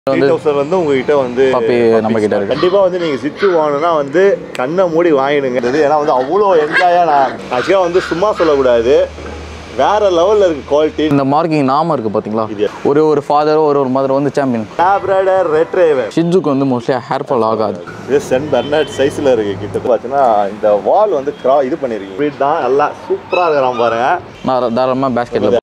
Three thousand வந்து உங்ககிட்ட வந்து Puppy நம்ம கிட்ட இருக்கு. கண்டிப்பா வந்து நீங்க சிச்சு வாங்கணும்னா வந்து கண்ணை மூடி வாங்கிடுங்க இது ஏன்னா வந்து அவ்வளோ என்ஜாயா நான் ஆக்சுவலாக வந்து சும்மா சொல்லக்கூடாது வேற லெவல்ல இருக்கு குவாலிட்டி இந்த மார்க்கிங் நாம இருக்கு பாத்தீங்களா இது. ஒரு ஒரு ஃபாதரோ ஒரு ஒரு மதர் வந்து சாம்பியன் லேப்ராடர் ரெட்ரேவர் ஷிஜுக்கு வந்து மோஸ்ட்லி ஹேர் ஃபால் ஆகாது இது சென்ட் பெர்னாட் சைஸ்ல இருக்கு கிட்ட பார்த்தீங்கன்னா இந்த வால் வந்து கிரா இது பண்ணிருக்கீங்க இப்படி தான் நல்லா சூப்பரா இருக்கிறான் பாருங்க நான் தாராளமாக பேஸ்கெட்டில்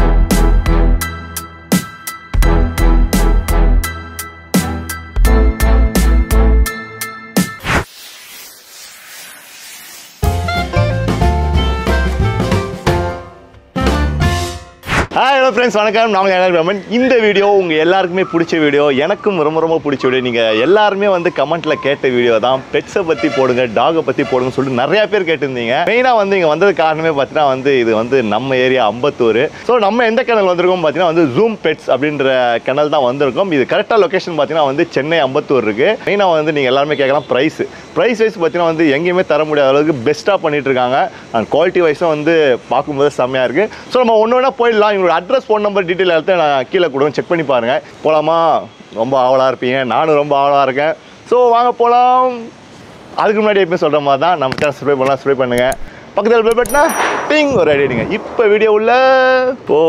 ஹாய் ஹலோ ஃப்ரெண்ட்ஸ் வணக்கம் நாங்கள் என்ன ரமன் இந்த வீடியோ உங்கள் எல்லாருக்குமே பிடிச்ச வீடியோ எனக்கும் ரொம்ப ரொம்ப பிடிச்ச வீடியோ நீங்கள் எல்லாருமே வந்து கமெண்ட்டில் கேட்ட வீடியோ தான் பெட்ஸை பற்றி போடுங்க டாகை பற்றி போடுங்கன்னு சொல்லிட்டு நிறைய பேர் கேட்டிருந்தீங்க மெயினாக வந்து இங்கே வந்தது காரணமே பார்த்தீங்கன்னா வந்து இது வந்து நம்ம ஏரியா அம்பத்தூர் ஸோ நம்ம எந்த கேனல் வந்திருக்கோம் பார்த்தீங்கன்னா வந்து ஜூம் பெட்ஸ் அப்படின்ற கேனல் தான் வந்திருக்கோம் இது கரெக்டாக லொக்கேஷன் பார்த்தீங்கன்னா வந்து சென்னை அம்பத்தூர் இருக்குது மெயினாக வந்து நீங்கள் எல்லாருமே கேட்கலாம் ப்ரைஸ் ப்ரைஸ் வைஸ் பார்த்தீங்கன்னா வந்து எங்கேயுமே தர முடியாத அளவுக்கு பெஸ்ட்டாக பண்ணிட்டு இருக்காங்க அண்ட் குவாலிட்டி வைஸும் வந்து பார்க்கும்போது செம்மையாக இருக்குது ஸோ நம்ம ஒன்று ஒன்றா போயிடலாம் இவங்களோட அட்ரஸ் ஃபோன் நம்பர் டீட்டெயில் எல்லாத்தையும் நான் கீழே கொடுங்க செக் பண்ணி பாருங்கள் போகலாமா ரொம்ப ஆவலாக இருப்பீங்க நானும் ரொம்ப ஆவலாக இருக்கேன் ஸோ வாங்க போகலாம் அதுக்கு முன்னாடி எப்பயும் சொல்கிற மாதிரி தான் நம்ம சேனல் சப்ஸ்கிரைப் பண்ணலாம் சப்ஸ்கிரைப் பண்ணுங்கள் பக்கத்தில் பில் பட்டினா டிங் ஒரு ஐடியா இப்போ வீடியோ உள்ள போ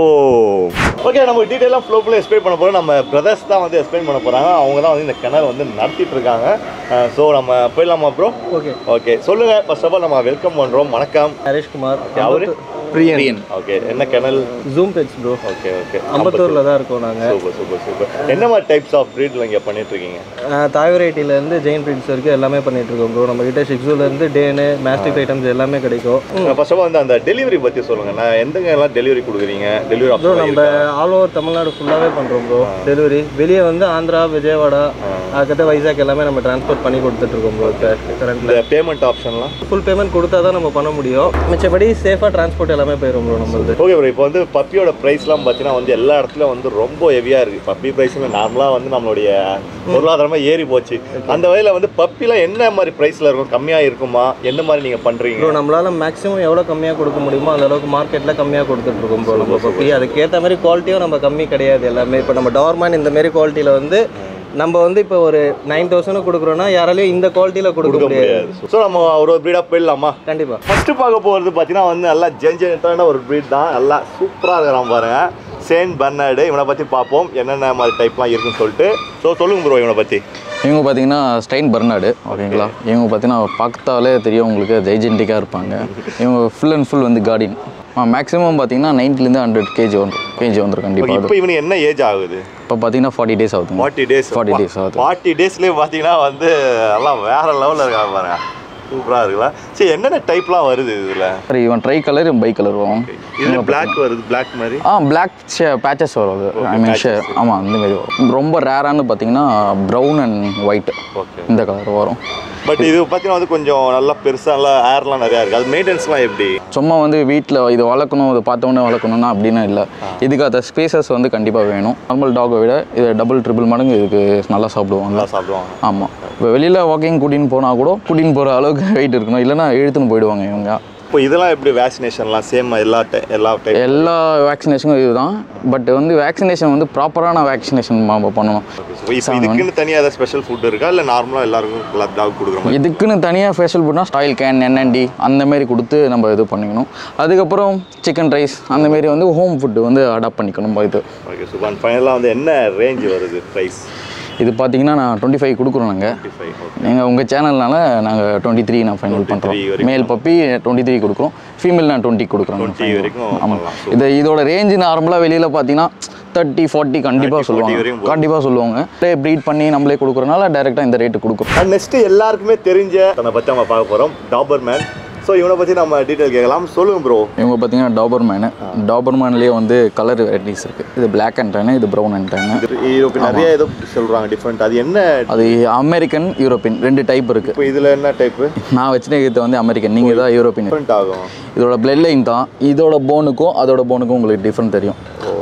ஓகே நம்ம டீட்டெயிலாக ஃப்ளோ ஃபுல்லாக எக்ஸ்பிளைன் பண்ண போகிறோம் நம்ம பிரதர்ஸ் தான் வந்து எக்ஸ்பிளைன் பண்ண போகிறாங்க அவங்க தான் வந்து இந்த கிணறு வந்து நடத்திட்டு இருக்காங்க ஸோ நம்ம போயிடலாமா ப்ரோ ஓகே ஓகே சொல்லுங்கள் ஃபர்ஸ்ட் ஆஃப் ஆல் நம்ம வெல்கம் பண்ணுறோம் வணக்கம் ஹரேஷ்குமார் அவரு பிரியன் ஓகே என்ன கிணல் Zoom Pets bro okay okay அம்பத்தூரில் தான் இருக்கோம் நாங்கள் சூப்பர் சூப்பர் சூப்பர் என்ன மாதிரி டைப்ஸ் ஆஃப் ப்ரீட்ல இங்கே பண்ணிட்டு இருக்கீங்க தாய் வெரைட்டிலேருந்து ஜெயின் ப்ரீட்ஸ் வரைக்கும் எல்லாமே பண்ணிட்டு இருக்கோம் ப்ரோ நம்ம கிட்ட ஷிக்ஸூலேருந்து டேனு மேஸ்டிக் ஐட்டம்ஸ் எல்லாமே கிடைக்கும் ஃபர்ஸ்ட் ஆஃப் ஆல் வந்து அந்த டெலிவரி பற்றி சொல்லுங்க நான் எந்தங்க எல்லாம் டெலிவரி கொடுக்குறீங்க டெலிவரி ப்ரோ ஆப்ஷன் நம்ம ஆல் ஓவர் தமிழ்நாடு ஃபுல்லாகவே பண்ணுறோம் ப்ரோ டெலிவரி வெளியே வந்து ஆந்திரா விஜயவாடா அதுக்கடுத்து வைசாக் எல்லாமே நம்ம டிரான்ஸ்போர்ட் பண்ணி கொடுத்துட்ருக்கோம் ப்ரோ இப்போ கரண்ட்டில் இந்த பேமெண்ட் ஆப்ஷன்லாம் ஃபுல் பேமெண்ட் கொடுத்தா தான் நம்ம பண்ண முடியும் மிச்சபடி சேஃபாக டிரான்ஸ்போர்ட் எல்லாமே போயிடும் ப்ரோ நம்மளது ஓகே ப்ரோ இப்போ வந்து பப்பியோட ப்ரைஸ்லாம் பார்த்தீங்கன்னா வந்து எல்லா இடத்துலயும் வந்து ரொம்ப ஹெவியாக இருக்குது பப்பி ப்ரைஸுமே நார்மலாக வந்து நம்மளுடைய பொருளாதாரமாக ஏறி போச்சு அந்த வகையில் வந்து பப்பிலாம் என்ன மாதிரி ப்ரைஸில் இருக்கும் கம்மியாக இருக்குமா எந்த மாதிரி நீங்கள் பண்ணுறீங்க ப்ரோ நம்மளால மேக்ஸிமம் எவ்வளோ கம்மியாக கொடுக்க முடியுமோ அந்த அளவுக்கு மார்க்கெட்டில் கம்மியாக கொடுத்துட்ருக்கோம் ப்ரோ நம்ம பப்பி அதுக்கேற்ற மாதிரி குவாலிட்டியும் நம்ம கம்மி கிடையாது எல்லாமே இப்போ நம்ம டோர்மேன் இந்த மாதிரி குவாலிட்டியில் வந்து நம்ம வந்து இப்போ ஒரு நைன் தௌசண்ட் கொடுக்குறோன்னா யாராலையும் இந்த குவாலிட்டியில் கொடுக்க கொடுக்க முடியாது முடியாது ஸோ நம்ம ஒரு ஒரு ப்ரீடாக போயிடலாமா கண்டிப்பாக ஃபர்ஸ்ட் பார்க்க போகிறது பார்த்தீங்கன்னா வந்து நல்லா ஜென்ஜென்ட்டான ஒரு ப்ரீட் தான் நல்லா சூப்பராக இருக்கிறான் பாருங்க சேன் பர்னாடு இவனை பற்றி பார்ப்போம் என்னென்ன மாதிரி டைப்லாம் இருக்குன்னு சொல்லிட்டு ஸோ சொல்லுங்க ப்ரோ இவனை பற்றி இவங்க பார்த்தீங்கன்னா ஸ்டைன் பர்னாடு ஓகேங்களா இவங்க பார்த்தீங்கன்னா பார்த்தாலே தெரியும் உங்களுக்கு ஜெய்ஜென்டிக்காக இருப்பாங்க இவங்க ஃபுல் அண்ட் ஃபுல் வந்து கார்டின் மேக்ஸிமம் பார்த்தீங்கன்னா நைன்ட்டிலேருந்து ஹண்ட்ரட் கேஜி வந்துடும் கேஜி வந்துடும் கண்டிப்பாக இப்போ இவனுக்கு என்ன ஏஜ் ஆகுது இப்போ பார்த்தீங்கன்னா ஃபார்ட்டி டேஸ் ஆகுதுங்க ஃபார்ட்டி டேஸ் 40 days ஆகுது. ஃபார்ட்டி டேஸ்லேயே பார்த்தீங்கன்னா வந்து எல்லாம் வேற லெவலில் இருக்காங்க பாருங்க சூப்பராக இருக்குல்ல சரி என்னென்ன டைப்லாம் வருது இதில் சரி இவன் ட்ரை கலர் பை கலர் வரும் இதில் பிளாக் வருது பிளாக் மாதிரி ஆ பிளாக் பேச்சஸ் வரும் அது ஐ மீன் ஆமாம் அந்த மாதிரி வரும் ரொம்ப ரேரானு பார்த்தீங்கன்னா ப்ரௌன் அண்ட் ஒயிட் ஓகே இந்த கலர் வரும் பட் இது பார்த்தீங்கன்னா வந்து கொஞ்சம் நல்லா பெருசாக நல்லா ஏர்லாம் நிறையா இருக்குது அது மெயின்டெனன்ஸ்லாம் எப்படி சும்மா வந்து வீட்டில் இது வளர்க்கணும் இது பார்த்தோன்னே வளர்க்கணும்னா அப்படின்னு இல்லை இதுக்கு அந்த ஸ்பேசஸ் வந்து கண்டிப்பாக வேணும் நார்மல் டாகை விட இது டபுள் ட்ரிபிள் மடங்கு இதுக்கு நல்லா சாப்பிடுவாங்க நல்லா சாப்பிடுவாங்க ஆமாம் இப்போ வெளியில் வாக்கிங் கூட்டின்னு போனால் கூட கூட்டின்னு போகிற அளவுக்கு வெயிட் இருக்கணும் இல்லைன்னா இழுத்துன்னு போயிடுவாங்க இவங்க இப்போ இதெல்லாம் எப்படி வேக்சினேஷன்லாம் சேம் எல்லா டை எல்லா டைப் எல்லா வேக்சினேஷனும் இதுதான் பட் வந்து வேக்சினேஷன் வந்து ப்ராப்பரான வேக்சினேஷன் நம்ம பண்ணணும் இப்போ இதுக்குன்னு தனியாக ஏதாவது ஸ்பெஷல் ஃபுட் இருக்கா இல்லை நார்மலாக எல்லாருக்கும் எல்லா டாக் கொடுக்குற மாதிரி இதுக்குன்னு தனியாக ஃபேஷியல் போட்னா ஸ்டாயில் கேன் என்என்டி அந்த மாதிரி கொடுத்து நம்ம இது பண்ணிக்கணும் அதுக்கப்புறம் சிக்கன் ரைஸ் அந்த மாதிரி வந்து ஹோம் ஃபுட்டு வந்து அடாப்ட் பண்ணிக்கணும் இது ஓகே சூப்பர் ஃபைனலாக வந்து என்ன ரேஞ்ச் வருது ப்ரைஸ் இது பார்த்தீங்கன்னா நான் டுவெண்ட்டி ஃபைவ் கொடுக்குறோம் நாங்கள் டுவெண்ட்டி ஃபைவ் ஓகே நீங்கள் உங்கள் சேனல்னால நாங்கள் டுவெண்ட்டி த்ரீ நான் ஃபைனல் 23 பண்ணுறோம் வரைக்கும். மேல் பப்பி டுவெண்ட்டி த்ரீ கொடுக்குறோம் ஃபீமேல் நான் டுவெண்ட்டி கொடுக்குறோம் 20 வரைக்கும் ஆமாம் பண்ணலாம். இது இதோட ரேஞ்சு நார்மலாக வெளியில் பார்த்தீங்கன்னா தேர்ட்டி ஃபார்ட்டி கண்டிப்பாக 40 சொல்லுவாங்க வரையும் போகும். கண்டிப்பாக சொல்லுவாங்க ப்ரீட் பண்ணி நம்மளே கொடுக்குறனால டேரெக்டாக இந்த ரேட்டு கொடுக்குறோம் அண்ட் நெக்ஸ்ட் எல்லாருக்குமே தெரிஞ்ச தன்னை பற்றி நம்ம பார்க்க போகிறோம் டாபர் மேன் ஸோ இவனை பற்றி நம்ம டீட்டெயில் கேட்கலாம் சொல்லுங்க ப்ரோ இவங்க பார்த்தீங்கன்னா டாபர்மேனு டாபர்மேன்லேயே வந்து கலர் வெரைட்டிஸ் இருக்குது இது பிளாக் அண்ட் டேனு இது ப்ரௌன் அண்ட் டேனு இதுக்கு நிறைய ஏதோ சொல்கிறாங்க டிஃப்ரெண்ட் அது என்ன அது அமெரிக்கன் யூரோப்பியன் ரெண்டு டைப் இருக்குது இப்போ இதில் என்ன டைப்பு நான் வச்சுருக்கிறது வந்து அமெரிக்கன் நீங்கள் தான் யூரோப்பியன் டிஃப்ரெண்ட் ஆகும் இதோட பிளட் லைன் தான் இதோட போனுக்கும் அதோட போனுக்கும் உங்களுக்கு டிஃப்ரெண்ட் தெரியும்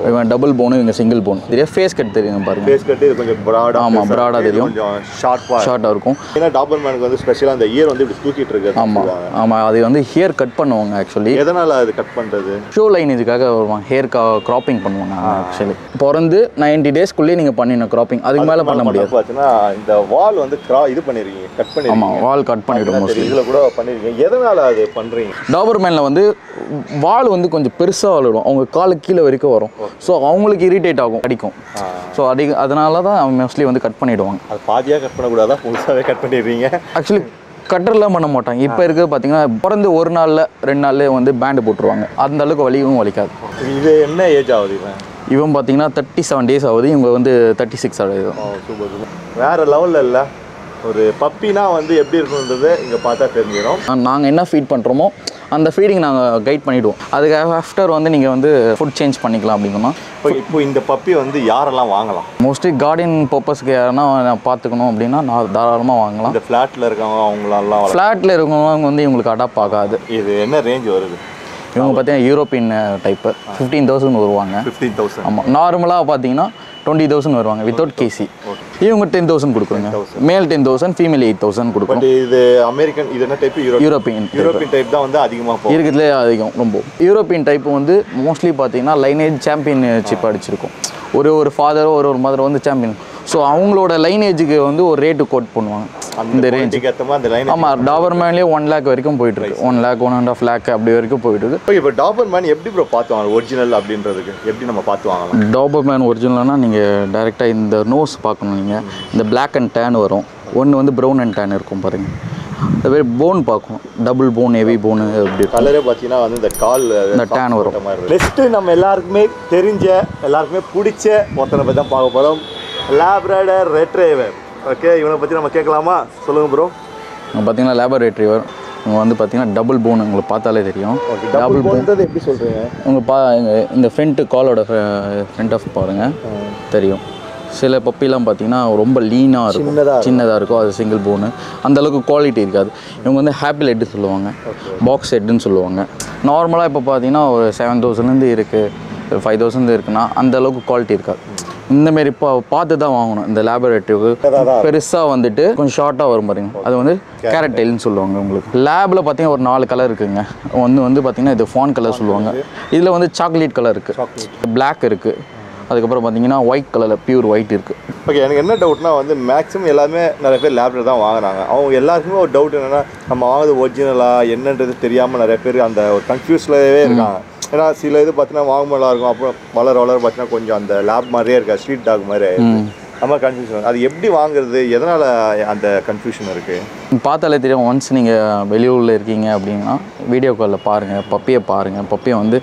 இவன் டபுள் போனு இவங்க சிங்கிள் போன் தெரியும் ஃபேஸ் கட் தெரியும் பாருங்க ஃபேஸ் கட்டு இது கொஞ்சம் ப்ராடாக ஆமா, broad ஆ தெரியும். கொஞ்சம் ஷார்ப்பாக ஷார்ட்டாக இருக்கும் ஏன்னா டாபர்மேனுக்கு வந்து ஸ்பெஷலாக அந்த இயர் வந்து இப்படி தூக்கிட்டு இருக்கிறது ஆமாம் ஆமாம் அது வந்து ஹேர் கட் பண்ணுவாங்க ஆக்சுவலி எதனால் அது கட் பண்ணுறது ஷோ லைனேஜுக்காக வருவாங்க ஹேர் கா க்ராப்பிங் பண்ணுவாங்க ஆக்சுவலி பிறந்து நைன்டி டேஸ்க்குள்ளேயே நீங்கள் பண்ணிடணும் க்ராப்பிங் அதுக்கு மேலே பண்ண முடியாது பார்த்தீங்கன்னா இந்த வால் வந்து கிரா இது பண்ணிருக்கீங்க கட் ஆமாம் பண்ணிருக்கீங்க வால் கட் பண்ணிவிடும் மோஸ்ட்லி இதில் கூட பண்ணிருக்கீங்க எதனால் அது பண்ணுறீங்க டாபர்மேனில் வந்து வால் வந்து கொஞ்சம் பெருசாக வளரும் அவங்க காலுக்கு கீழே வரைக்கும் வரும் ஸோ அவங்களுக்கு இரிட்டேட் ஆகும் அடிக்கும் ஸோ அடி அதனால தான் மோஸ்ட்லி வந்து கட் பண்ணிவிடுவாங்க அது பாதியாக கட் பண்ணக்கூடாதா முழுசாகவே கட் பண்ணிடுறீங்க ஆக்சுவலி கட்டர்லாம் பண்ண மாட்டாங்க இப்போ இருக்கிறது பார்த்தீங்கன்னா பிறந்து ஒரு நாளில் ரெண்டு நாள்லேயே வந்து பேண்டு போட்டுருவாங்க அந்த அளவுக்கு வலியும் வலிக்காது இது என்ன ஏஜ் ஆகுது இவன் இவன் பார்த்தீங்கன்னா தேர்ட்டி செவன் டேஸ் ஆகுது இவங்க வந்து தேர்ட்டி சிக்ஸ் ஆகுது ஓ சூப்பர் சூப்பர் வேற லெவலில் இல்லை ஒரு பப்பினா வந்து எப்படி இருக்குன்றது இங்கே பார்த்தா தெரிஞ்சிடும் நாங்கள் என்ன ஃபீட் பண்ணுறோமோ அந்த ஃபீடிங் நாங்கள் கைட் பண்ணிவிடுவோம் அதுக்கு ஆஃப்டர் வந்து நீங்கள் வந்து ஃபுட் சேஞ்ச் பண்ணிக்கலாம் அப்படின்னா இப்போ இப்போ இந்த பப்பி வந்து யாரெல்லாம் வாங்கலாம் மோஸ்ட்லி கார்டன் பர்பஸ்க்கு யாருன்னா நான் பார்த்துக்கணும் அப்படின்னா நான் தாராளமாக வாங்கலாம் இந்த ஃப்ளாட்டில் இருக்கவங்க அவங்களெல்லாம் வளர்க்கலாம் ஃப்ளாட்டில் இருக்கவங்க வந்து இவங்களுக்கு அடாப்ட் ஆகாது இது என்ன ரேஞ்ச் வருது இவங்க பார்த்தீங்கன்னா யூரோப்பியன் டைப்பு ஃபிஃப்டீன் தௌசண்ட் வருவாங்க ஃபிஃப்டீன் தௌசண்ட் ஆமாம் நார்மலாக பார்த்தீங்கன்னா டுவெண்ட்டி தௌசண்ட் வருவாங்க வித்தவுட் கேசி இவங்க டென் தௌசண்ட் கொடுக்குறோங்க male ten thousand female eight thousand கொடுக்குறோம் பட் இது அமெரிக்கன் இது என்ன type Europe European European type தான் வந்து அதிகமாக போகும் இருக்கிறதுலே அதிகம் ரொம்ப யூரோப்பியன் டைப் வந்து மோஸ்ட்லி பார்த்தீங்கன்னா லைனேஜ் சாம்பியன்ஷிப் அடிச்சிருக்கும் ஒரு ஒரு ஃபாதரோ ஒரு ஒரு மதரோ வந்து சாம்பியன் ஸோ அவங்களோட லைனேஜுக்கு வந்து ஒரு ரேட்டு கோட் பண்ணுவாங்க இந்த ரேஞ்ச் இதுக்கு ஏற்ற மாதிரி அந்த லைன் ஆமாம் டாபர்மேன்லேயே ஒன் லேக் வரைக்கும் போயிட்டு இருக்கு one lakh one and half lakh அப்படி வரைக்கும் போயிட்டு இருக்கு ஓகே இப்போ டாபர் மேன் எப்படி ப்ரோ பார்த்து வாங்கலாம் ஒரிஜினல் அப்படின்றதுக்கு எப்படி நம்ம பார்த்து வாங்கலாம் டாபர்மேன் ஒரிஜினல்னா நீங்கள் டைரெக்டாக இந்த நோஸ் பார்க்கணும் நீங்கள் இந்த பிளாக் அண்ட் டேன் வரும் ஒன்று வந்து ப்ரௌன் அண்ட் டேன் இருக்கும் பாருங்க அது மாதிரி போன் பார்க்கணும் டபுள் போன் ஹெவி போன் அப்படி இருக்கும் கலரே பார்த்தீங்கன்னா வந்து இந்த கால் இந்த tan வரும். நெக்ஸ்ட்டு நம்ம எல்லாருக்குமே தெரிஞ்ச எல்லாருக்குமே பிடிச்ச ஒருத்தனை பற்றி தான் பார்க்க போகிறோம் லேப்ரேடர் ரெட்ரேவர் ஓகே இவனை பற்றி நம்ம கேட்கலாமா சொல்லுங்கள் ப்ரோ இங்கே பார்த்தீங்கன்னா லேபர் ரெட்ரீவர் இவங்க வந்து பார்த்தீங்கன்னா டபுள் போன் உங்களுக்கு பார்த்தாலே தெரியும் ஓகே டபுள் டபுள் போன் போன்றது எப்படி சொல்கிறீங்க உங்க பா இங்க- இந்த ஃப்ரண்ட் காலோட ஃப்ரண்ட் ஆஃப் பாருங்கள் தெரியும் சில பப்பிலாம் பார்த்தீங்கன்னா ரொம்ப லீனாக இருக்கும் சின்னதா இருக்கும். சின்னதாக இருக்கும் அது சிங்கிள் போனு அந்த அளவுக்கு குவாலிட்டி இருக்காது இவங்க வந்து ஹாப்பி ஹெட்டு சொல்லுவாங்க பாக்ஸ் ஹெட்டுன்னு சொல்லுவாங்க நார்மலாக இப்போ பார்த்தீங்கன்னா ஒரு செவன் தௌசண்ட்லேருந்து இருக்குது ஃபைவ் தௌசண்ட் இருக்குன்னா அந்த அளவுக்கு குவாலிட்டி இருக்காது இந்த மாதிரி பா பார்த்து தான் வாங்கணும் இந்த லேபரேட்டரிக்கு பெருசாக வந்துட்டு கொஞ்சம் ஷார்ட்டாக வரும் பாருங்க அது வந்து கேரட் டெயில்னு சொல்லுவாங்க உங்களுக்கு லேபில் பார்த்தீங்கன்னா ஒரு நாலு கலர் இருக்குங்க ஒன்று வந்து பார்த்தீங்கன்னா இது ஃபான் கலர் சொல்லுவாங்க இதில் வந்து சாக்லேட் கலர் இருக்குது Black இருக்குது அதுக்கப்புறம் பார்த்தீங்கன்னா ஒயிட் கலரில் பியூர் ஒயிட் இருக்குது ஓகே எனக்கு என்ன டவுட்னா வந்து மேக்ஸிமம் எல்லாருமே நிறைய பேர் லேப்ரேட் தான் வாங்குறாங்க அவங்க எல்லாருக்குமே ஒரு டவுட் என்னென்னா நம்ம வாங்குறது ஒரிஜினலா என்னன்றது தெரியாமல் நிறைய பேர் அந்த ஒரு கன்ஃபியூஸ்லவே இருக்காங்க ஏன்னா சில இது பார்த்தீங்கன்னா வாங்கும்போதா இருக்கும் அப்புறம் வளர வளர பார்த்தீங்கன்னா கொஞ்சம் அந்த லேப் மாதிரியே இருக்கா ஸ்ட்ரீட் டாக் மாதிரி ஆயிடுது. நம்ம கன்ஃபியூஷன் அது எப்படி வாங்குறது எதனால் அந்த கன்ஃபியூஷன் இருக்குது பார்த்தாலே தெரியும் ஒன்ஸ் நீங்கள் வெளியூரில் இருக்கீங்க அப்படின்னா வீடியோ காலில் பாருங்கள் பப்பியை பாருங்கள் பப்பியை வந்து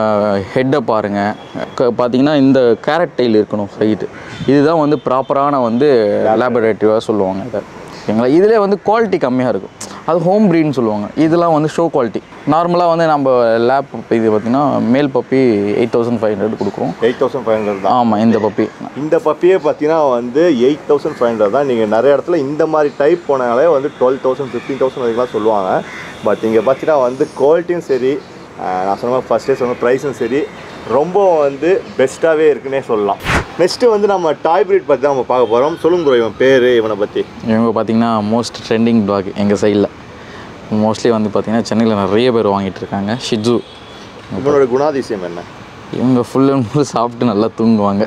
ஹெட்டை பாருங்கள் பார்த்தீங்கன்னா இந்த கேரட் டெயில் இருக்கணும் சைடு இதுதான் வந்து ப்ராப்பரான வந்து லேபரேட்டிவாக சொல்லுவாங்க இதை ஓகேங்களா இதில் வந்து குவாலிட்டி கம்மியாக இருக்கும் அது ஹோம் ப்ரீட்னு சொல்லுவாங்க இதெல்லாம் வந்து ஷோ குவாலிட்டி நார்மலாக வந்து நம்ம லேப் இது பார்த்திங்கன்னா male puppy eight thousand five hundred கொடுக்குறோம் எயிட் தௌசண்ட் ஃபைவ் ஹண்ட்ரட் தான் ஆமாம் இந்த பப்பி இந்த பப்பியே பார்த்தீங்கன்னா வந்து எயிட் தௌசண்ட் ஃபைவ் ஹண்ட்ரட் தான் நீங்கள் நிறைய இடத்துல இந்த மாதிரி டைப் போனாலே வந்து டுவெல் தௌசண்ட் ஃபிஃப்டீன் தௌசண்ட் வரைக்கும்லாம் சொல்லுவாங்க பட் இங்கே பார்த்தீங்கன்னா வந்து குவாலிட்டியும் சரி ஆஹ் நான் சொன்ன மாதிரி ஃபஸ்ட்டே சொன்ன ப்ரைஸும் சரி ரொம்ப வந்து பெஸ்ட்டாகவே இருக்குன்னே சொல்லலாம் நெக்ஸ்ட்டு வந்து நம்ம டாய் பிரீட் பற்றி தான் நம்ம பார்க்க போகிறோம் சொல்லுங்க ப்ரோ இவன் பேர் இவனை பற்றி இவங்க பார்த்தீங்கன்னா மோஸ்ட் ட்ரெண்டிங் டாக் எங்கள் சைடில் மோஸ்ட்லி வந்து பார்த்தீங்கன்னா சென்னையில் நிறைய பேர் வாங்கிட்டு இருக்காங்க ஷிஜு இவனோட குணாதிசயம் என்ன இவங்க ஃபுல் அண்ட் ஃபுல் சாப்பிட்டு நல்லா தூங்குவாங்க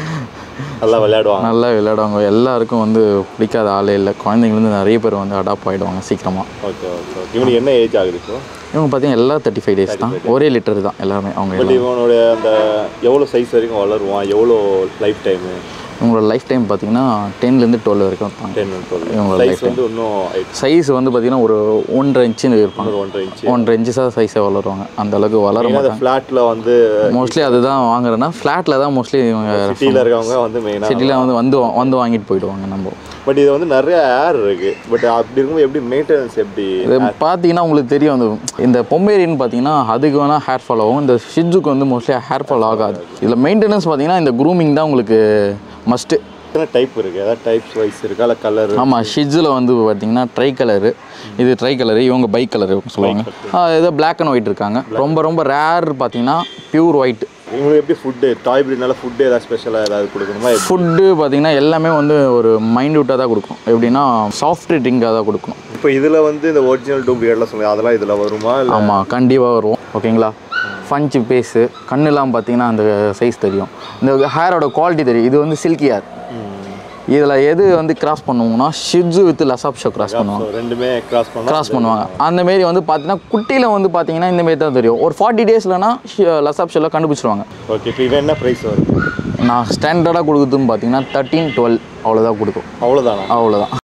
நல்லா விளையாடுவாங்க நல்லா விளையாடுவாங்க எல்லாருக்கும் வந்து பிடிக்காத ஆளே இல்லை குழந்தைங்கலேருந்து நிறைய பேர் வந்து அடாப்ட் ஆகிடுவாங்க சீக்கிரமாக ஓகே ஓகே ஓகே இவனுக்கு என்ன ஏஜ் ஆகுது இப்போ இவங்க பார்த்தீங்கன்னா எல்லாம் தேர்ட்டி ஃபைவ் டேஸ் தான் ஒரே லிட்டர் தான் எல்லாருமே அவங்க பட் எல்லாம் இவனுடைய அந்த எவ்வளோ சைஸ் வரைக்கும் வளருவான் எவ்வளோ லைஃப் டைமு இவங்களோட லைஃப் டைம் பார்த்தீங்கன்னா டென்லேருந்து டுவெல் வரைக்கும் இருப்பாங்க டென் இவங்களோட சைஸ் life வந்து இன்னும் height சைஸ் வந்து பார்த்தீங்கன்னா ஒரு ஒன்றரை இன்ச்சுன்னு இருப்பாங்க ஒரு ஒன்றரை இன்ச்சு ஒன்றரை இன்ச்சஸாக சைஸை வளருவாங்க அந்த அளவுக்கு வளர மெயினாக அந்த மாட்டாங்க ஃப்ளாட்டில் வந்து மோஸ்ட்லி அதுதான் வாங்குறேன்னா ஃப்ளாட்டில் தான் மோஸ்ட்லி இவங்க சிட்டியில் இருக்கவங்க வந்து மெயினாக சிட்டியில் வந்து வந்து வந்து வாங்கிட்டு போயிடுவாங்க நம்ம பட் இது வந்து நிறைய ஏர் இருக்கு பட் அப்படி இருக்கும்போது எப்படி மெயின்டெனன்ஸ் எப்படி இது பார்த்தீங்கன்னா உங்களுக்கு தெரியும் அந்த இந்த பொம்மேரின்னு பார்த்தீங்கன்னா அதுக்கு வேணால் ஹேர் ஃபால் ஆகும் இந்த ஷிட்ஜுக்கு வந்து மோஸ்ட்லி ஹேர் ஃபால் ஆகாது இதில் மெயின்டெனன்ஸ் பார்த்தீங்கன்னா இந்த க்ரூமிங் தான் உங்களுக்கு மஸ்ட்டு எத்தனை டைப் இருக்கு ஏதாவது டைப்ஸ் வைஸ் இருக்கா இல்லை கலர் ஆமாம் ஷிட்ஜில் வந்து பார்த்தீங்கன்னா ட்ரை கலரு இது ட்ரை கலரு இவங்க பைக் கலரு சொல்லுவாங்க ஆ, இது பிளாக் அண்ட் ஒயிட் இருக்காங்க ரொம்ப ரொம்ப ரேர் பார்த்தீங்கன்னா பியூர் ஒயிட் இவங்களுக்கு எப்படி ஃபுட்டு டாய் பிரீட்னால ஃபுட்டு ஏதாவது ஸ்பெஷலாக ஏதாவது கொடுக்கணுமா எப்படி? ஃபுட்டு பார்த்தீங்கன்னா எல்லாமே வந்து ஒரு மைன்யூட்டாக தான் கொடுக்கும் எப்படின்னா சாஃப்ட் ட்ரிங்காக தான் கொடுக்கணும் இப்போ இதில் வந்து இந்த ஒரிஜினல் டூப்ளிகேட்லாம் சொல்லுங்க அதெல்லாம் இதில் வருமா இல்லை ஆமாம் கண்டிப்பாக வரும் ஓகேங்களா ஃபஞ்சு பேஸு கண்ணெல்லாம் பார்த்தீங்கன்னா அந்த சைஸ் தெரியும் இந்த ஹேரோட குவாலிட்டி தெரியும் இது வந்து சில்கி ஹேர் இதில் எது வந்து கிராஸ் பண்ணுவோம்னா Shih Tzu with Lhasa Apso so cross பண்ணுவாங்க ரெண்டுமே கிராஸ் பண்ணா கிராஸ் பண்ணுவாங்க அந்த மாரி வந்து பார்த்தீங்கன்னா குட்டியில் வந்து பார்த்தீங்கன்னா இந்த மாரி தான் தெரியும் ஒரு ஃபார்ட்டி டேஸ்லனா லசாப் ஷோவில் கண்டுபிடிச்சிருவாங்க ஓகே இப்போ இவன் என்ன ப்ரைஸ் வருது நான் ஸ்டாண்டர்டாக கொடுக்குறதுன்னு பார்த்தீங்கன்னா தேர்ட்டீன் டுவெல் அவ்வளோதான் கொடுக்கும் அவ்வளோதானா அவ்வளோதான்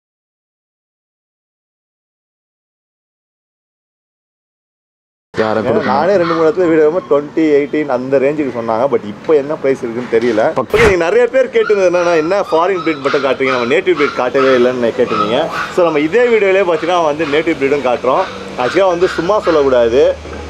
யாரை ஏன்னா கொடுக்கும் நானே ரெண்டு மூணு இடத்துல வீடியோ டுவெண்ட்டி எயிட்டீன் அந்த ரேஞ்சுக்கு சொன்னாங்க பட் இப்போ என்ன ப்ரைஸ் இருக்குன்னு தெரியல ஓகே நீங்கள் நிறைய பேர் கேட்டிருந்தது என்னன்னா என்ன ஃபாரின் breed மட்டும் காட்டுறீங்க நம்ம நேட்டிவ் breed காட்டவே இல்லைன்னு கேட்டிருந்தீங்க ஸோ நம்ம இதே வீடியோலேயே பார்த்தீங்கன்னா வந்து நேட்டிவ் breedம் காட்டுறோம் ஆக்சுவலாக வந்து சும்மா சொல்லக்கூடாது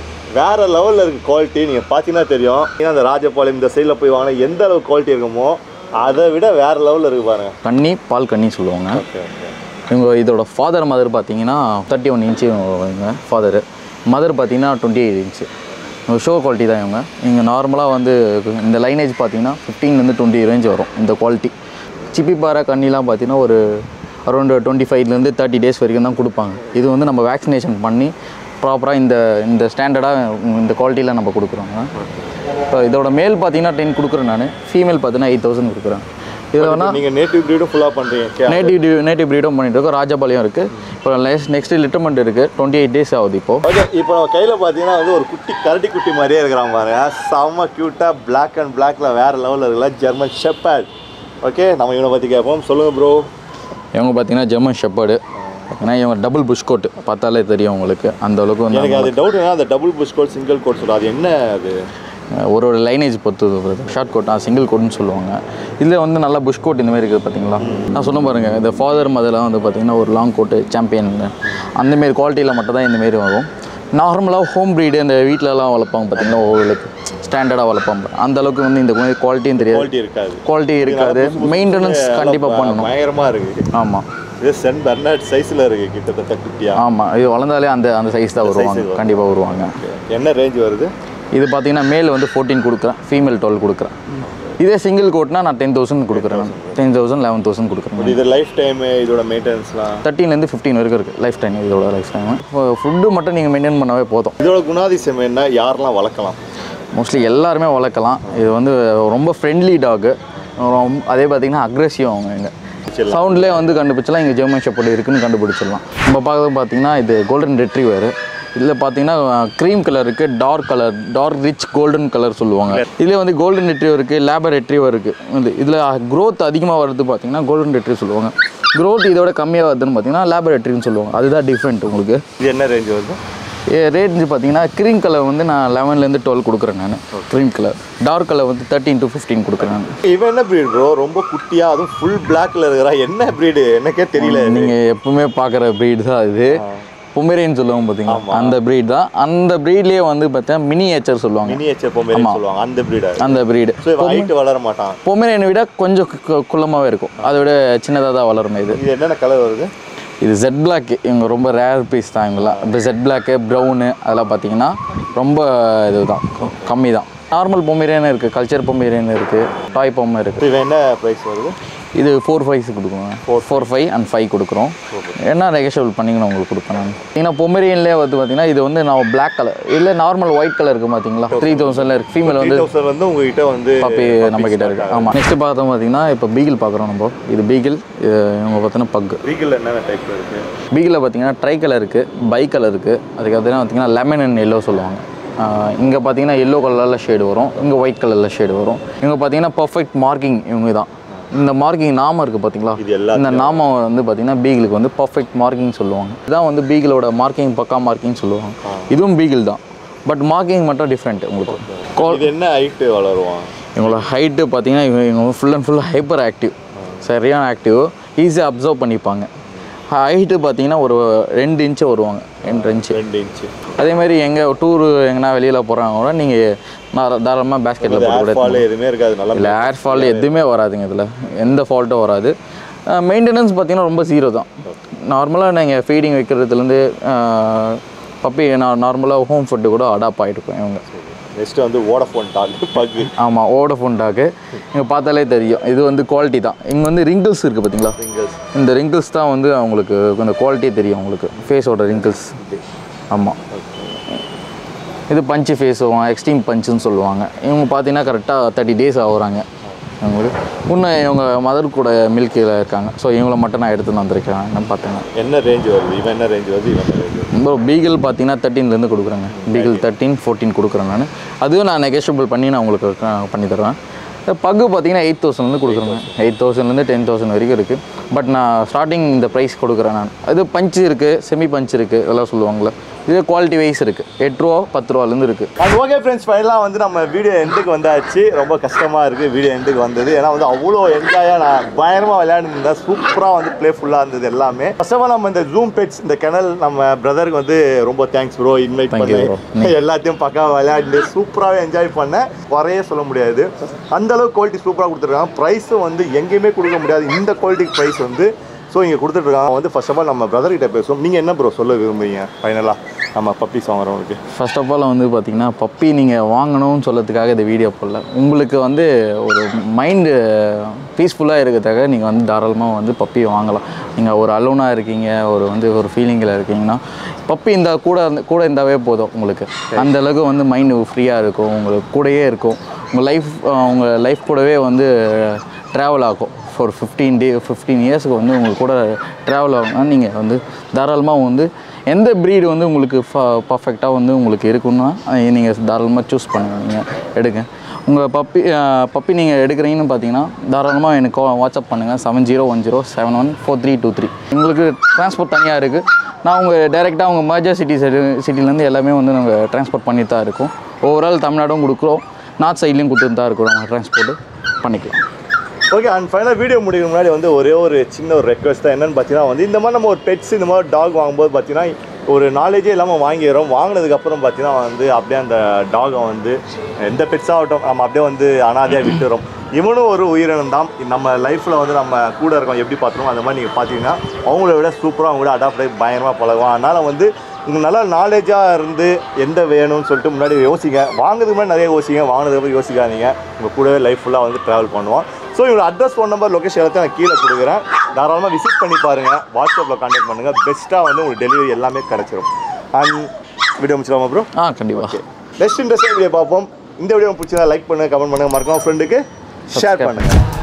வேற லெவலில் இருக்க குவாலிட்டி நீங்கள் பார்த்தீங்கன்னா தெரியும் ஏன்னா அந்த ராஜபாளையம் இந்த சைடில் போய் வாங்கினா எந்த அளவு குவாலிட்டி இருக்குமோ அதை விட வேற லெவலில் இருக்கு பாருங்க கன்னி பால் கன்னி சொல்லுவாங்க ஓகே ஓகே இவங்க இதோட ஃபாதர் மதர் பார்த்தீங்கன்னா தேர்ட்டி ஒன் இன்ச்சு இவங்க ஃபாதரு மதர் பார்த்தீங்கன்னா twenty eight inch show quality தான் இவங்க இங்கே நார்மலாக வந்து இந்த லைனேஜ் பார்த்தீங்கன்னா ஃபிஃப்டீன்லேருந்து டுவெண்ட்டி ரேஞ்ச் வரும் இந்த குவாலிட்டி சிப்பிப்பாறை கண்ணிலாம் பார்த்தீங்கன்னா ஒரு அரௌண்ட் டுவெண்ட்டி ஃபைவ்லேருந்து தேர்ட்டி டேஸ் வரைக்கும் தான் கொடுப்பாங்க இது வந்து நம்ம வேக்சினேஷன் பண்ணி ப்ராப்பராக இந்த இந்த ஸ்டாண்டர்டாக இந்த குவாலிட்டியில் நம்ம கொடுக்குறோங்க இப்போ இதோட மேல் பார்த்தீங்கன்னா டென் கொடுக்குறேன் நான் ஃபீமேல் பார்த்தீங்கன்னா எயிட் தௌசண்ட் கொடுக்குறேன் இதில் வேணால் நீங்கள் நேட்டிவ் ப்ரீடும் ஃபுல்லாக பண்ணுறீங்க நேட்டிவ் நேட்டிவ் ப்ரீடும் பண்ணிட்டு இருக்கோம் ராஜபாளையம் இருக்குது இப்போ நெக்ஸ்ட் லிட்டர்மெண்ட் இருக்குது டுவெண்ட்டி எயிட் டேஸ் ஆகுது இப்போ ஓகே இப்போ நம்ம கையில் பார்த்தீங்கன்னா வந்து ஒரு குட்டி கரடி குட்டி மாதிரியே இருக்கிறான் பாருங்க செம்ம க்யூட்டாக பிளாக் அண்ட் பிளாக்ல வேற லெவலில் இருக்குல்ல ஜெர்மன் ஷெப்பர்ட் ஓகே நம்ம இவனை பற்றி கேட்போம் சொல்லுங்கள் ப்ரோ இவங்க பார்த்தீங்கன்னா ஜெர்மன் ஷெப்பர்டு ஏன்னா இவங்க டபுள் புஷ் கோட் பார்த்தாலே தெரியும் உங்களுக்கு அந்த அளவுக்கு வந்து எனக்கு அது டவுட் என்ன அந்த double push coat single coat சொல்லுவோம் அது என்ன அது ஒரு ஒரு லைனேஜ் பொறுத்து ஷார்ட் கோட் சிங்கிள் கோட்னு சொல்லுவாங்க இதில் வந்து நல்லா புஷ் கோட் இந்த மாதிரி இருக்குது பார்த்தீங்களா நான் சொன்ன பாருங்க இந்த ஃபாதர் மதெல்லாம் வந்து பார்த்தீங்கன்னா ஒரு லாங் கோட்டு சாம்பியன் அந்தமாரி குவாலிட்டியில் மட்டும் தான் இந்தமாரி வரும் நார்மலாக ஹோம் ப்ரீடு இந்த வீட்டிலலாம் வளர்ப்பாங்க பார்த்தீங்கன்னா ஓரளவுக்கு ஸ்டாண்டர்டாக வளர்ப்பாங்க அந்த அளவுக்கு வந்து இந்த குவாலிட்டியும் தெரியாது குவாலிட்டி இருக்காது குவாலிட்டி இருக்காது மெயின்டெனன்ஸ் கண்டிப்பாக பண்ணணும் பயங்கரமாக இருக்கு ஆமாம் இது சென் பெர்னாட் சைஸில் இருக்கு கிட்டத்தட்ட குட்டியா ஆமாம் இது வளர்ந்தாலே அந்த அந்த சைஸ் தான் வருவாங்க வரும். கண்டிப்பாக வருவாங்க என்ன ரேஞ்ச் வருது இது பார்த்தீங்கன்னா மேல் வந்து ஃபோர்டீன் கொடுக்குறேன் ஃபீமேல் டுவெல் கொடுக்குறேன் இதே சிங்கிள் கோட்னா நான் டென் தௌசண்ட் கொடுக்குறேன் டென் தௌசண்ட் லெவன் தௌசண்ட் கொடுக்குறேன் இது லைஃப் டைம் இதோட மெயின்டெனன்ஸ்லாம் தேர்ட்டின்லேருந்து ஃபிஃப்டீன் வரைக்கும் இருக்குது லைஃப் டைம் இதோட லைஃப் டைம் ஃபுட்டு மட்டும் நீங்கள் மெயின்டைன் பண்ணாவே போதும் இதோட குணாதிசயம் என்ன யாரெல்லாம் வளர்க்கலாம் மோஸ்ட்லி எல்லாருமே வளர்க்கலாம் இது வந்து ரொம்ப ஃப்ரெண்ட்லி டாகு அதே பார்த்தீங்கன்னா அக்ரெசிவ் அவங்க இங்கே சவுண்ட்லேயே வந்து கண்டுபிடிச்சலாம் இங்கே ஜெர்மன் ஷெப்பர்டு இருக்குன்னு கண்டுபிடிச்சிடலாம் இப்போ பார்க்குறது பார்த்தீங்கன்னா இது கோல்டன் ரெட்ரிவர் இதில் பார்த்தீங்கன்னா க்ரீம் கலர் இருக்குது dark colour dark rich golden colour சொல்லுவாங்க இதில் வந்து கோல்டன் ரெட்ரிவர் இருக்குது லேபர் ரெட்ரிவர் இருக்குது வந்து இதில் growth அதிகமாக வருது பார்த்தீங்கன்னா கோல்டன் ரெட்ரிவ் சொல்லுவாங்க growth இதோட கம்மியாக வருதுன்னு பார்த்தீங்கன்னா லேபர் ரெட்ரிவ்னு சொல்லுவாங்க அதுதான் டிஃப்ரெண்ட் உங்களுக்கு இது என்ன ரேஞ்ச் வருது ரேஞ்ச் பார்த்தீங்கன்னா க்ரீம் கலர் வந்து நான் லெவன்லேருந்து டுவெல் கொடுக்குறேன் நான் க்ரீம் கலர் டார்க் கலர் வந்து தேர்ட்டின் டு ஃபிஃப்டீன் கொடுக்குறேன் நான் இவன் என்ன breed ப்ரோ ரொம்ப குட்டியா அதுவும் ஃபுல் பிளாக்ல இருக்கிறா என்ன breed எனக்கே தெரியல நீங்கள் எப்பவுமே பார்க்குற breed தான் இது பொமேரியன் சொல்லுவாங்க பார்த்தீங்களா அந்த breed தான் அந்த ப்ரீட்லேயே வந்து பார்த்தீங்கன்னா மினியேச்சர் சொல்லுவாங்க மினியேச்சர் பொமேரியன் சொல்லுவாங்க அந்த breed அந்த breed ஸோ இவன் ஹைட் வளர மாட்டான் பொமேரியனை விட கொஞ்சம் கு- குள்ளமாவே இருக்கும் அதை விட சின்னதாக தான் வளரும் இது இது என்னென்ன கலர் வருது இது ஜெட் பிளாக் இவங்க ரொம்ப ரேர் பீஸ் தான் இவங்கெல்லாம் இப்போ ஜெட் பிளாக்கு ப்ரௌனு அதெல்லாம் பார்த்தீங்கன்னா ரொம்ப இதுதான் கம்மி தான் நார்மல் பொமேரியன் இருக்குது கல்ச்சர் பொமேரியன் இருக்குது டாய் பொம்மை இருக்குது இப்போ இவன் என்ன ப்ரைஸ் வருது இது ஃபோர் ஃபைவ்ஸ் கொடுக்குறோம் four four five and five கொடுக்குறோம் என்ன நெகஷியபிள் பண்ணிங்கன்னு உங்களுக்கு கொடுப்பேன் நான் ஏன்னா பொமேரியன்லேயே வந்து பார்த்தீங்கன்னா இது வந்து நான் பிளாக் கலர் இல்லை நார்மல் ஒயிட் கலர் இருக்குது பார்த்தீங்களா த்ரீ தௌசண்ட்ல இருக்குது ஃபீமேல் த்ரீ வந்து தௌசண்ட் வந்து உங்ககிட்ட வந்து பப்பி நம்ம கிட்ட இருக்கு ஆமாம் நெக்ஸ்ட் பார்த்தோம் பார்த்தீங்கன்னா இப்போ பீகிள் பார்க்குறோம் நம்ம இது பீகிள் இவங்க பார்த்தீங்கன்னா பக்கு ரீகல் என்னென்ன டைப்ல இருக்கு பீகிளில் பார்த்தீங்கன்னா ட்ரை கலர் இருக்குது பை கலர் இருக்குது அதுக்கு பார்த்தீங்கன்னா பார்த்தீங்கன்னா லெமன் அண்ட் எல்லோ சொல்லுவாங்க இங்கே பார்த்தீங்கன்னா எல்லோ கலரில் ஷேடு வரும் இங்கே ஒயிட் கலரில் ஷேடு வரும் இவங்க பார்த்தீங்கன்னா பர்ஃபெக்ட் மார்க்கிங் இவங்க தான் இந்த மார்க்கிங் நாமம் இருக்குது பார்த்தீங்களா இது எல்லாத்தையும் இந்த நாமம் வந்து பார்த்தீங்கன்னா பீகிளுக்கு வந்து பர்ஃபெக்ட் மார்க்கிங் சொல்லுவாங்க இதான் வந்து பீகிளோட மார்க்கிங் பக்கா மார்க்கிங் சொல்லுவாங்க இதுவும் பீகிள் தான் பட் மார்க்கிங் மட்டும் டிஃப்ரெண்ட் உங்களுக்கு இது என்ன ஹைட் வளருவான் இவங்களோட ஹைட்டு பார்த்தீங்கன்னா இவங்க இவங்க full and full hyper active சரியான ஆக்டிவ் ஈஸியாக அப்சர்வ் பண்ணிப்பாங்க ஹைட்டு பார்த்தீங்கன்னா ஒரு ரெண்டு இன்ச்சு வருவாங்க ரெண்டு இன்ச்சு ரெண்டு இன்ச்சு அதே மாதிரி எங்கே டூர் எங்கன்னா வெளியில் போகிறாங்க கூட நீங்கள் தாராளமாக பேஸ்கெட்டில் போட்டு கூட ஃபால் எதுவுமே இருக்காது நல்லா இல்லை ஏர் ஃபால் எதுவுமே வராதுங்க இதில் எந்த ஃபால்ட்டும் வராது மெயின்டெனன்ஸ் பார்த்தீங்கன்னா ரொம்ப ஜீரோ தான் நார்மலாக நீங்கள் ஃபீடிங் வைக்கிறதுலேருந்து பப்பி நான் நார்மலாக ஹோம் ஃபுட்டு கூட அடாப்ட் ஆகிட்டுருக்கோம் இவங்க நெக்ஸ்ட் வந்து வோடஃபோன் டாக் பக்கு ஆமாம் ஓடஃபோன் டாக்கு இங்கே பார்த்தாலே தெரியும் இது வந்து குவாலிட்டி தான் இங்கே வந்து ரிங்கிள்ஸ் இருக்குது பார்த்தீங்களா இந்த ரிங்கிள்ஸ் தான் வந்து அவங்களுக்கு இந்த குவாலிட்டியே தெரியும் உங்களுக்கு ஃபேஸோட ரிங்கிள்ஸ் ஆமாம் இது பஞ்சு ஃபேஸும் எக்ஸ்ட்ரீம் பஞ்சுன்னு சொல்லுவாங்க இவங்க பார்த்தீங்கன்னா கரெக்டாக தேர்ட்டி டேஸ் ஆகுறாங்க இவங்களுக்கு இன்னும் இவங்க மதர் கூட மில்கில் இருக்காங்க ஸோ இவங்கள மட்டும் நான் எடுத்துன்னு வந்திருக்கேன் என்ன பார்த்தேங்க என்ன ரேஞ்ச் வருது இவன் என்ன ரேஞ்ச் வருது இவன் என்ன ரேஞ்ச் வருது ப்ரோ பீகிள் பார்த்தீங்கன்னா தேர்ட்டீன்லேருந்து கொடுக்குறேங்க பீகிள் தேர்ட்டீன் ஃபோர்டீன் கொடுக்குறேன் நான் அதுவும் நான் நெகோஷியபிள் பண்ணி நான் உங்களுக்கு க- பண்ணி தருவேன் பக்கு பார்த்தீங்கன்னா எயிட் தௌசண்ட்லேருந்து கொடுக்குறேங்க எயிட் தௌசண்ட்லேருந்து டென் தௌசண்ட் வரைக்கும் இருக்குது பட் நான் ஸ்டார்டிங் இந்த ப்ரைஸ் கொடுக்குறேன் நான் அது பஞ்சு இருக்குது செமி பஞ்ச் இருக்குது இதெல்லாம் சொல்லுவாங்கள்ல இது குவாலிட்டி வைஸ் இருக்குது எட்டு ரூபா பத்து ரூபாலேருந்து இருக்குது அண்ட் ஓகே ஃப்ரெண்ட்ஸ் ஃபைனலாக வந்து நம்ம வீடியோ எண்டுக்கு வந்தாச்சு ரொம்ப கஷ்டமாக இருக்குது வீடியோ எண்டுக்கு வந்தது ஏன்னா வந்து அவ்வளோ என்ஜாயாக நான் பயங்கரமாக விளையாண்டுருந்தேன் சூப்பராக வந்து ப்ளேஃபுல்லாக இருந்தது எல்லாமே ஃபர்ஸ்ட் ஆஃப் ஆல் நம்ம இந்த ஜூம் பெட்ஸ் இந்த கெனல் நம்ம பிரதருக்கு வந்து ரொம்ப thanks bro invite Thank you பண்ணி bro. எல்லாத்தையும் பக்கா விளையாண்டு சூப்பராகவே என்ஜாய் பண்ணேன் குறையே சொல்ல முடியாது அந்த அளவுக்கு குவாலிட்டி சூப்பராக கொடுத்துருக்காங்க ப்ரைஸும் வந்து எங்கேயுமே கொடுக்க முடியாது இந்த குவாலிட்டி ப்ரைஸ் வந்து ஸோ இங்கே கொடுத்துட்ருக்காங்க வந்து ஃபர்ஸ்ட் ஆஃப் ஆல் நம்ம பிரதர் கிட்ட பேசுவோம் நீங்கள் என்ன ப்ரோ சொல்ல விரும்புறீங்க ஃபைனலாக நம்ம பப்பீஸ் வாங்குறவங்களுக்கு ஃபர்ஸ்ட் ஆஃப் ஆல் வந்து பார்த்தீங்கன்னா பப்பி நீங்கள் வாங்கணும்னு சொல்லறதுக்காக இந்த வீடியோ போடல உங்களுக்கு வந்து ஒரு மைண்டு பீஸ்ஃபுல்லாக இருக்கிறதுக்காக நீங்கள் வந்து தாராளமாக வந்து பப்பி வாங்கலாம் நீங்கள் ஒரு அலோனாக இருக்கீங்க ஒரு வந்து ஒரு ஃபீலிங்கில் இருக்கீங்கன்னா பப்பி இந்த கூட இருந்து- கூட இருந்தாவே போதும் உங்களுக்கு அந்த அளவுக்கு வந்து மைண்டு ஃப்ரீயாக இருக்கும் உங்களுக்கு கூடயே இருக்கும் உங்கள் லைஃப் உங்கள் லைஃப் கூடவே வந்து ட்ராவல் ஆகும் ஃபார் ஃபிஃப்டீன் டே ஃபிஃப்டீன் இயர்ஸ்க்கு வந்து உங்களுக்கு கூட ட்ராவல் ஆகும்னா நீங்கள் வந்து தாராளமாக வந்து எந்த ப்ரீடு வந்து உங்களுக்கு பர்ஃபெக்டாக வந்து உங்களுக்கு இருக்குன்னா நீங்கள் தாராளமாக சூஸ் பண்ணுங்கள் நீங்கள் எடுங்க உங்கள் பப்பி பப்பி நீங்கள் எடுக்கிறீங்கன்னு பார்த்தீங்கன்னா தாராளமாக எனக்கு வாட்ஸ்அப் பண்ணுங்கள் seven zero one zero seven one four three two three உங்களுக்கு டிரான்ஸ்போர்ட் தனியாக இருக்குது நான் உங்கள் டைரெக்டாக உங்கள் மர்ஜர் சிட்டி சைடு சிட்டிலேருந்து எல்லாமே வந்து நாங்கள் ட்ரான்ஸ்போர்ட் பண்ணிட்டு தான் இருக்கோம் ஓவரால் தமிழ்நாடும் கொடுக்குறோம் நார்த் சைட்லேயும் கொடுத்துட்டு தான் இருக்கிறோம் நாங்கள் ட்ரான்ஸ்போர்ட்டு பண்ணிக்கலாம் ஓகே அண்ட் ஃபைனல் வீடியோ முடிக்கிற முன்னாடி வந்து ஒரே ஒரு சின்ன ஒரு ரெக்வஸ்ட் தான் என்னன்னு பார்த்தீங்கன்னா வந்து இந்த மாதிரி நம்ம ஒரு பெட்ஸ் இந்த மாதிரி டாக் வாங்கும்போது பார்த்தீங்கன்னா ஒரு நாலேஜே இல்லாமல் வாங்கிடுறோம் வாங்கினதுக்கப்புறம் பார்த்தீங்கன்னா வந்து அப்படியே அந்த டாகை வந்து எந்த பெட்ஸாக ஆகட்டும் நம்ம அப்படியே வந்து அனாதையாக விட்டுறோம் இவனும் ஒரு உயிரினம் தான் நம்ம லைஃப்பில் வந்து நம்ம கூட இருக்கோம் எப்படி பார்த்துருவோம் அந்த மாதிரி நீங்கள் பார்த்தீங்கன்னா அவங்கள விட சூப்பராக அவங்க கூட அடாப்ட் ஆகி பயங்கரமாக பழகுவோம் அதனால் வந்து உங்களுக்கு நல்லா நாலேஜாக இருந்து எந்த வேணும்னு சொல்லிட்டு முன்னாடி யோசிங்க வாங்குறதுக்கு முன்னாடி நிறைய யோசிங்க வாங்கினதுக்கு அப்புறம் யோசிக்காதீங்க உங்கள் கூடவே லைஃப் ஃபுல்லாக வந்து ட்ராவல் பண்ணுவோம் ஸோ இவங்க அட்ரஸ் ஃபோன் நம்பர் லொக்கேஷன் எல்லாத்தையும் நான் கீழே கொடுக்குறேன் தாராளமாக விசிட் பண்ணி பாருங்கள் வாட்ஸ்அப்பில் கான்டாக்ட் பண்ணுங்கள் பெஸ்ட்டாக வந்து உங்களுக்கு டெலிவரி எல்லாமே கிடச்சிரும் அண்ட் வீடியோ முடிச்சிடலாமா ப்ரோ ஆ கண்டிப்பாக நெக்ஸ்ட் இன்ட்ரெஸ்டாக வீடியோ பார்ப்போம் இந்த வீடியோ பிடிச்சதா லைக் பண்ணுங்கள் கமெண்ட் பண்ணுங்கள் மறக்காம ஃப்ரெண்டுக்கு ஷேர் பண்ணுங்கள்